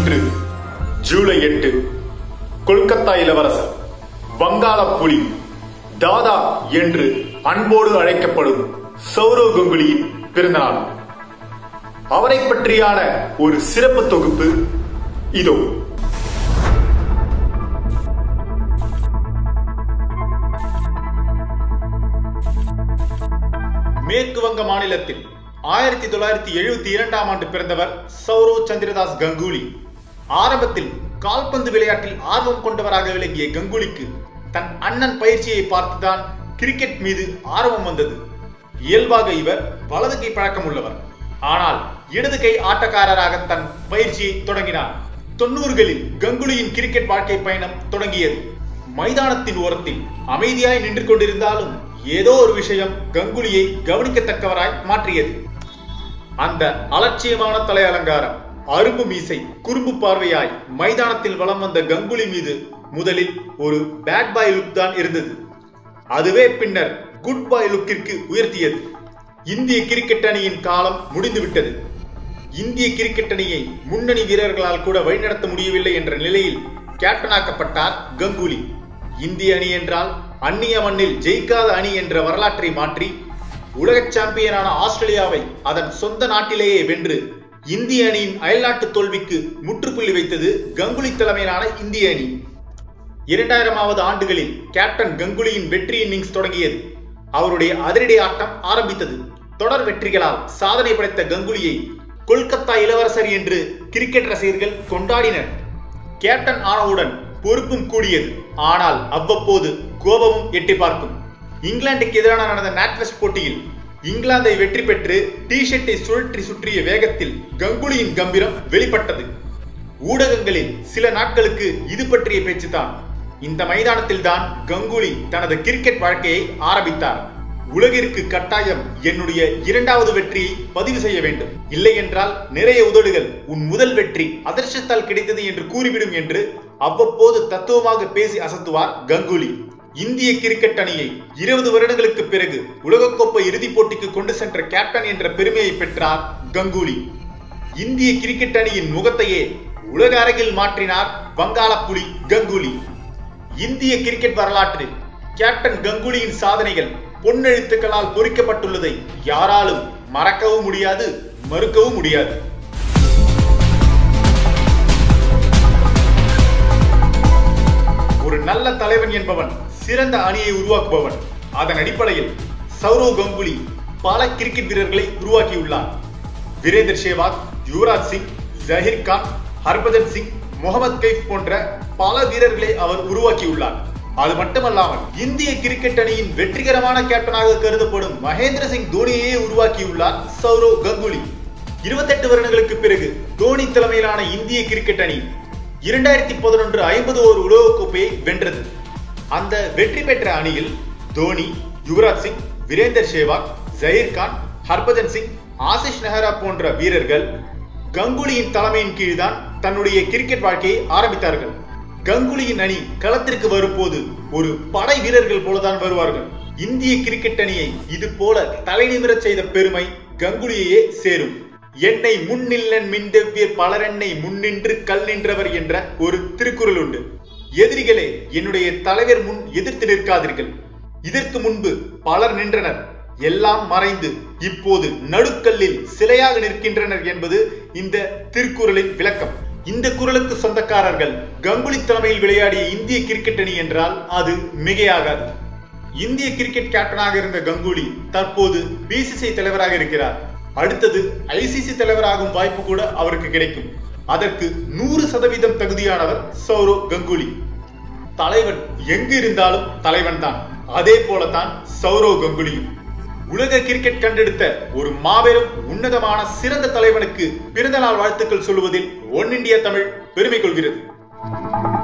இன்று ஜூலை எட்டு கொல்கத்தா இளவரசர் வங்காள புலி தாதா என்று அன்போடு அழைக்கப்படும் சௌரவ் கங்குலியின் பிறந்தநாள் அவரை பற்றியான ஒரு சிறப்பு தொகுப்பு இதோ மேற்கு வங்க மாநிலத்தில் ஆயிரத்தி தொள்ளாயிரத்தி எழுபத்தி இரண்டாம் ஆண்டு பிறந்தவர் சௌரவ் சந்திரதாஸ் கங்குலி ஆரம்பத்தில் கால்பந்து விளையாட்டில் ஆர்வம் கொண்டவராக விளங்கிய கங்குலிக்கு தன் அண்ணன் பயிற்சியை பார்த்துதான் கிரிக்கெட் மீது ஆர்வம் வந்தது இயல்பாக இவர் வலது கை பழக்கம் உள்ளவர் ஆனால் இடது கை ஆட்டக்காரராக தன் பயிற்சியை தொடங்கினார் தொண்ணூறுகளில் கங்குலியின் கிரிக்கெட் வாழ்க்கை பயணம் தொடங்கியது மைதானத்தின் ஓரத்தில் அமைதியாய் நின்று கொண்டிருந்தாலும் ஏதோ ஒரு விஷயம் கங்குலியை கவனிக்கத்தக்கவராய் மாற்றியது அந்த அலட்சியமான தலை அலங்காரம் அரும்பு மீசை குறும்பு பார்வையாய் மைதானத்தில் வலம் வந்த கங்குலி மீது முதலில் ஒரு பேட் பாய் லுக் தான் இருந்தது அதுவே பின்னர் குட் பாய் லுக்கிற்கு உயர்த்தியது இந்திய கிரிக்கெட் அணியின் காலம் முடிந்துவிட்டது இந்திய கிரிக்கெட் அணியை முன்னணி வீரர்களால் கூட வழிநடத்த முடியவில்லை என்ற நிலையில் கேப்டனாக்கப்பட்டார் கங்குலி இந்திய அணி என்றால் அந்நிய மண்ணில் ஜெயிக்காத அணி என்ற வரலாற்றை மாற்றி உலக சாம்பியனான ஆஸ்திரேலியாவை அதன் சொந்த நாட்டிலேயே வென்று இந்திய அணியின் அயல்நாட்டு தோல்விக்கு முற்றுப்புள்ளி வைத்தது கங்குலி தலைமையிலான இந்திய அணி இரண்டாயிரமாவது ஆண்டுகளில் கேப்டன் கங்குலியின் வெற்றி இன்னிங்ஸ் தொடங்கியது அவருடைய அதிரடி ஆட்டம் ஆரம்பித்தது தொடர் வெற்றிகளால் சாதனை படைத்த கங்குலியை கொல்கத்தா இளவரசர் என்று கிரிக்கெட் ரசிகர்கள் கொண்டாடினர் கேப்டன் ஆனவுடன் பொறுப்பும் கூடியது ஆனால் அவ்வப்போது கோபமும் எட்டி பார்க்கும் இங்கிலாந்துக்கு எதிரான நடந்த நாட்வெஸ்ட் போட்டியில் இங்கிலாந்தை வெற்றி பெற்று டி ஷர்ட்டை சுழற்றி சுற்றிய வேகத்தில் கங்குலியின் கம்பீரம் வெளிப்பட்டது ஊடகங்களில் சில நாட்களுக்கு இது பற்றிய பேச்சுதான் இந்த மைதானத்தில் தான் கங்குலி தனது கிரிக்கெட் வாழ்க்கையை ஆரம்பித்தார் உலகிற்கு கட்டாயம் என்னுடைய இரண்டாவது வெற்றியை பதிவு செய்ய வேண்டும் இல்லை என்றால் நிறைய உதடுகள் உன் முதல் வெற்றி அதிர்ஷ்டத்தால் கிடைத்தது என்று கூறிவிடும் என்று அவ்வப்போது தத்துவமாக பேசி அசத்துவார் கங்குலி இந்திய கிரிக்கெட் அணியை இருபது வருடங்களுக்கு பிறகு உலகக்கோப்பை இறுதிப் போட்டிக்கு கொண்டு சென்ற கேப்டன் என்ற பெருமையை பெற்றார் கங்குலி இந்திய கிரிக்கெட் அணியின் முகத்தையே உலக அரங்கில் மாற்றினார் வங்காள புலி கங்குலி இந்திய கிரிக்கெட் வரலாற்றில் கேப்டன் கங்குலியின் சாதனைகள் பொன்னெழுத்துக்களால் பொறிக்கப்பட்டுள்ளதை யாராலும் மறக்கவும் முடியாது மறுக்கவும் முடியாது ஒரு நல்ல தலைவன் என்பவன் சிறந்த அணியை உருவாக்குபவன் அதன் அடிப்படையில் சௌரவ் கங்குலி பல கிரிக்கெட் வீரர்களை உருவாக்கியுள்ளார் வீரேந்தர் சேவாக் யுவராஜ் சிங் ஜஹீர் கான் ஹர்பஜன் சிங் முகமது கைஃப் போன்ற பல வீரர்களை அவர் உருவாக்கியுள்ளார் அது மட்டுமல்லாமல் இந்திய கிரிக்கெட் அணியின் வெற்றிகரமான கேப்டனாக கருதப்படும் மகேந்திர சிங் தோனியையே உருவாக்கியுள்ளார் சௌரவ் கங்குலி இருபத்தெட்டு வருடங்களுக்கு பிறகு தோனி தலைமையிலான இந்திய கிரிக்கெட் அணி இரண்டாயிரத்தி பதினொன்று ஐம்பது ஓவர் உலகக்கோப்பையை வென்றது அந்த வெற்றி பெற்ற அணியில் தோனி யுவராஜ் சிங் வீரேந்தர் சேவாக் ஜஹீர் கான் ஹர்பஜன் சிங் ஆசிஷ் நெஹ்ரா போன்ற வீரர்கள் கங்குலியின் தலைமையின் கீழ்தான் தன்னுடைய கிரிக்கெட் வாழ்க்கையை ஆரம்பித்தார்கள் கங்குலியின் அணி களத்திற்கு வரும்போது ஒரு படை வீரர்கள் போலதான் வருவார்கள் இந்திய கிரிக்கெட் அணியை இது போல தலைநிமிரச் செய்த பெருமை கங்குலியையே சேரும் என்னை முன்னில்லன் மின்தெவ்வியர் பலரென்னை முன்னின்று கல் நின்றவர் என்ற ஒரு திருக்குறள் உண்டு எதிரிகளே என்னுடைய தலைவர் முன் எதிர்த்து நிற்காதீர்கள் இதற்கு முன்பு பலர் நின்றனர் எல்லாம் மறைந்து இப்போது நடுக்கல்லில் சிலையாக நிற்கின்றனர் என்பது இந்த திருக்குறளின் விளக்கம் இந்த குரலுக்கு சொந்தக்காரர்கள் கங்குலி தலைமையில் விளையாடிய இந்திய கிரிக்கெட் அணி என்றால் அது மிகையாகாது இந்திய கிரிக்கெட் கேப்டனாக இருந்த கங்குலி தற்போது பிசிசிஐ தலைவராக இருக்கிறார் அடுத்தது ஐசிசி தலைவராகும் வாய்ப்பு கூட அவருக்கு கிடைக்கும் அதற்கு நூறு சதவீதம் தகுதியானவர் சௌரவ் கங்குலி தலைவன் எங்கு இருந்தாலும் தலைவன் தான் அதே போலத்தான் சௌரவ் கங்குலியும் உலக கிரிக்கெட் கண்டெடுத்த ஒரு மாபெரும் உன்னதமான சிறந்த தலைவனுக்கு பிறந்தநாள் வாழ்த்துக்கள் சொல்லுவதில் ஒன் இந்தியா தமிழ் பெருமை கொள்கிறது